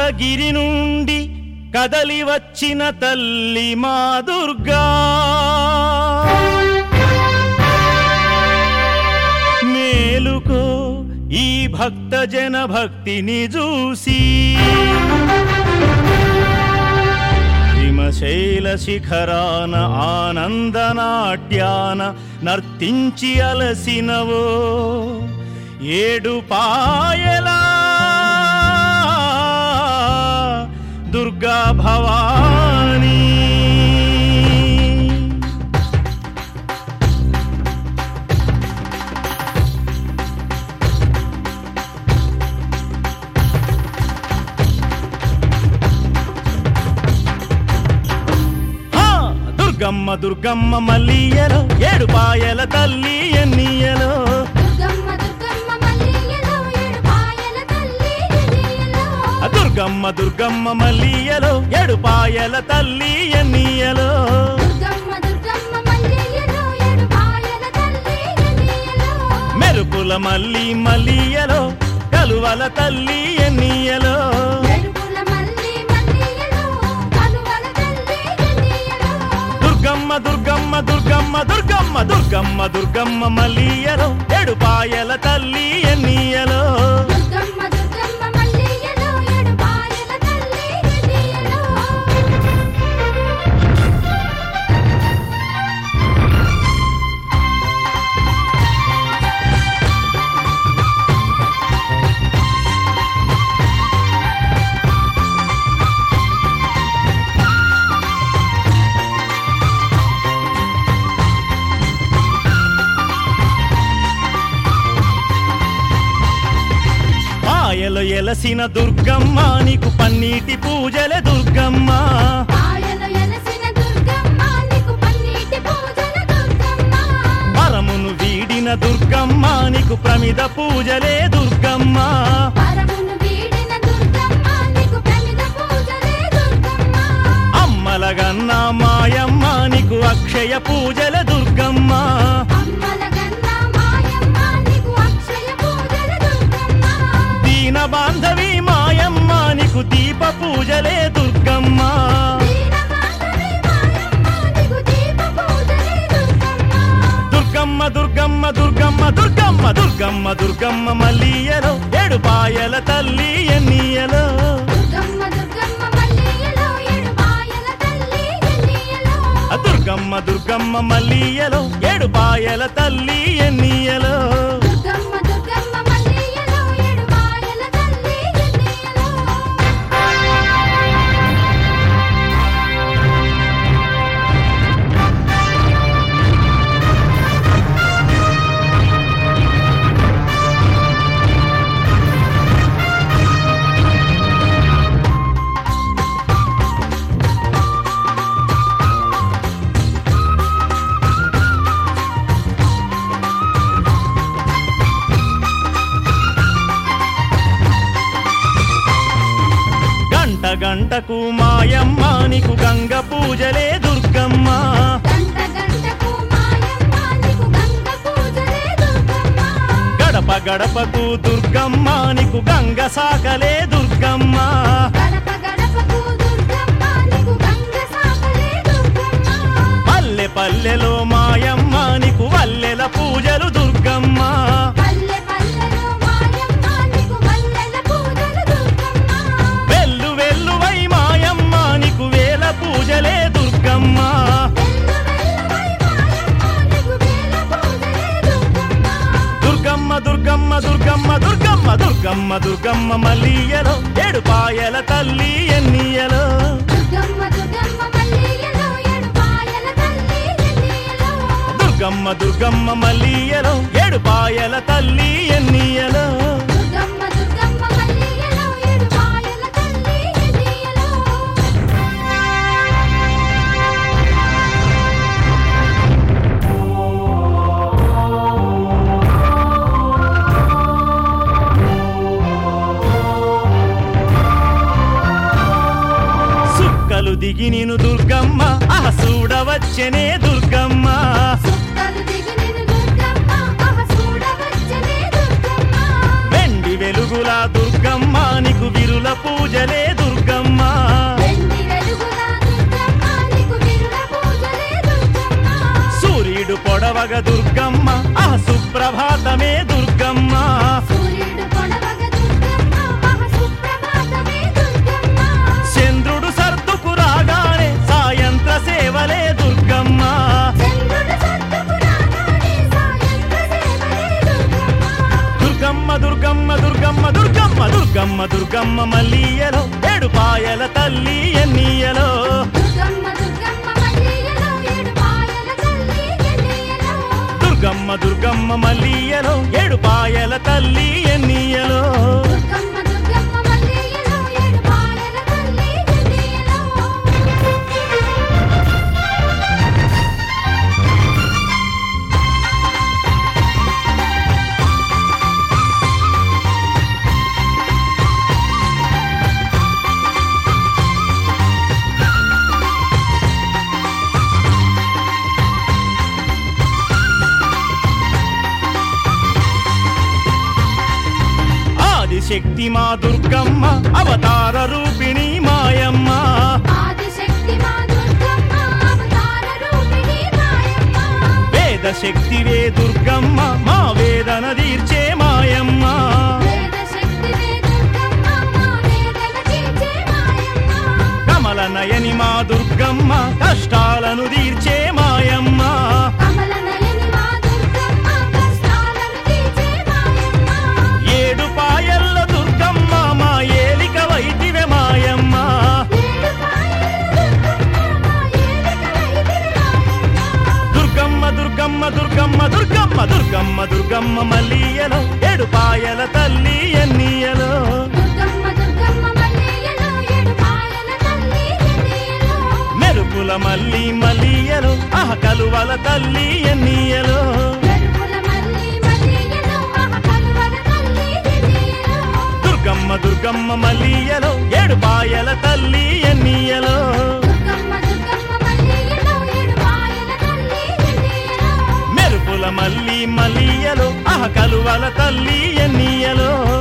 కైలాసగిరి నుండి కదలి వచ్చిన తల్లి మా దుర్గా మేలుకో ఈ భక్త జన భక్తిని చూసి హిమశైల శిఖరాన ఆనందనాట్యాన నర్తించి అలసినవో ఏడు పాయలా దుర్గా భవానీ హా! దుర్గమ్మ దుర్గమ్మ మల్లియలో ఏడు పాయల తల్లి ఎన్నియలో దుర్గమ్మ దుర్గమ్మ మల్లియలో ఏడు పాయల తల్లి ఎన్నియలో ఆ దుర్గమ్మ దుర్గమ్మ మల్లియలో ఏడు పాయల తల్లి ఎన్నియలో దుర్గమ్మ దుర్గమ్మ మల్లియలో ఏడు పాయల తల్లి ఎన్నియలో మెరుపుల మల్లి మల్లియలో కలువల తల్లి ఎన్నియలో మెరుపుల మల్లి మల్లియలో కలువల తల్లి ఎన్నియలో దుర్గమ్మ దుర్గమ్మ దుర్గమ్మ దుర్గమ్మ దుర్గమ్మ దుర్గమ్మ మల్లియలో ఏడు పాయల తల్లి ఎన్నియలో దుర్గమ్మ దుర్గమ్మ మల్లియలో ఏడు పాయల తల్లి ఎన్నియలో పాయలు ఎలసిన దుర్గమ్మ నీకు పన్నీటి పూజలే దుర్గమ్మ పాయల ఎలసిన దుర్గమ్మ నీకు పన్నీటి పూజల దుర్గమ్మ పరమును వీడిన దుర్గమ్మ నీకు ప్రమిద పూజలే దుర్గమ్మ పరమును వీడిన దుర్గమ్మ నీకు ప్రమిద పూజలే దుర్గమ్మ అమ్మలగన్న మాయమ్మ నీకు అక్షయ పూజల దుర్గమ్మ అమ్మల గన్న మాయమ్మ నీకు అక్షయ పూజల దుర్గమ్మ దీన బాంధవి మాయమ్మ నీకు దీప పూజలే దుర్గమ్మ దీనమాతవి మాయమ్మ నీకు దీప పూజలే దుర్గమ్మ దుర్గమ్మ దుర్గమ్మ దుర్గమ్మ దుర్గమ్మ దుర్గమ్మ దుర్గమ్మ మల్లియలో ఏడు పాయల తల్లి ఎన్నియలో దుర్గమ్మ దుర్గమ్మ మల్లియలో ఏడు పాయల తల్లి ఎన్నియలో ఆ దుర్గమ్మ దుర్గమ్మ మల్లియలో ఏడు పాయల తల్లి ఎన్నియలో దుర్గమ్మ దుర్గమ్మ మల్లియలో ఏడు పాయల తల్లి ఎన్నియలో గంట గంటకు మాయమ్మ నీకు గంగ పూజలే దుర్గమ్మ గంట గంటకు మాయమ్మ నీకు గంగ పూజలే దుర్గమ్మ గడప గడపకు దుర్గమ్మ నీకు గంగ సాకలే దుర్గమ్మ గడప గడపకు దుర్గమ్మ నీకు గంగ సాకలే దుర్గమ్మ పల్లె పల్లెలో మాయమ్మ నీకు వల్లెల పూజలు దుర్గమ్మ పల్లె పల్లెలో మాయమ్మ నీకు వల్లెల పూజలు దుర్గమ్మ వెల్లు వెల్లువై మాయమ్మ నీకు వేల పూజలే దుర్గమ్మ వెల్లు వెల్లువై మాయమ్మ నీకు వేల పూజలే దుర్గమ్మ దుర్గమ్మ దుర్గమ్మ దుర్గమ్మ దుర్గమ్మ దుర్గమ్మ దుర్గమ్మ మల్లియలో ఏడు పాయల తల్లి ఎన్నియలో దుర్గమ్మ దుర్గమ్మ మల్లియలో ఏడు పాయల తల్లి ఎన్నియలో దుర్గమ్మ దుర్గమ్మ మల్లియలో ఏడు పాయల తల్లి ఎన్నియలో దుర్గమ్మ దుర్గమ్మ మల్లియలో ఏడు పాయల తల్లి ఎన్నియలో సుక్కలు దిగి నిను దుర్గమ్మ ఆహ చూడవచ్చనే దుర్గమ్మ సుక్కలు దిగి నిన్ను దుర్గమ్మ ఆహ చూడవచ్చనే దుర్గమ్మ వెండి వెలుగుల దుర్గమ్మ నీకు విరుల పూజలే దుర్గమ్మ పొడవగ దుర్గమ్మ ఆ సుప్రభాతమే దుర్గమ్మ సూర్యుడు పొడవగ దుర్గమ్మ మహా సుప్రభాతమే దుర్గమ్మ చంద్రుడు సర్దుకు రాగానే సాయంత్ర సేవలే దుర్గమ్మ చంద్రుడు సత్తుకు రాగానే సాయంత్ర సేవలే దుర్గమ్మ దుర్గమ్మ దుర్గమ్మ దుర్గమ్మ దుర్గమ్మ దుర్గమ్మ దుర్గమ్మ మల్లియలో ఏడు పాయల తల్లి ఎన్నియలో దుర్గమ్మ దుర్గమ్మ మల్లియలో ఏడు పాయల తల్లి ఎన్నియలో దుర్గమ్మ దుర్గమ్మ మల్లియలో ఏడు పాయల తల్లి ఎన్నియలో దుర్గమ్మ దుర్గమ్మ మల్లియలో ఏడు పాయల తల్లి ఎన్నియలో ఆదిశక్తి మా దుర్గమ్మ అవతార రూపిణి మాయమ్మ ఆదిశక్తి మా దుర్గమ్మ అవతార రూపిణి మాయమ్మ వేద శక్తివే దుర్గమ్మ మా వేదన తీర్చే మాయమ్మ వేద శక్తివే దుర్గమ్మ మా వేదన తీర్చే మాయమ్మ కమల నయని మా దుర్గమ్మ కష్టాలను తీర్చే మాయమ్మ కమల నయని మా దుర్గమ్మ కష్టాలను తీర్చే మాయమ్మ ఏడు పాయల్ల దుర్గమ్మ మా ఏలిక వైదివే మాయమ్మ ఏడు పాయల దుర్గమ్మ మా ఏలిక వైదివి మాయమ్మ దుర్గమ్మ దుర్గమ్మ దుర్గమ్మ దుర్గమ్మ దుర్గమ్మ దుర్గమ్మ మల్లియలో ఏడు పాయల తల్లి ఎన్నియలో దుర్గమ్మ దుర్గమ్మ మల్లియలో ఏడు పాయల తల్లి ఎన్నియలో మెరుపుల మల్లి మల్లియలో ఆహ కలువల తల్లి ఎన్నియలో మెరుపుల మల్లి మల్లియలో ఆహ కలువల తల్లి ఎన్నియలో దుర్గమ్మ దుర్గమ్మ మల్లియలో ఏడు పాయల తల్లి ఎన్నియలో దుర్గమ్మ దుర్గమ్మ మల్లియలో ఏడు పాయల తల్లి ఎన్నియలో మెరుపుల మల్లి మల్లియలో ఆహ కలువల తల్లి ఎన్నియలో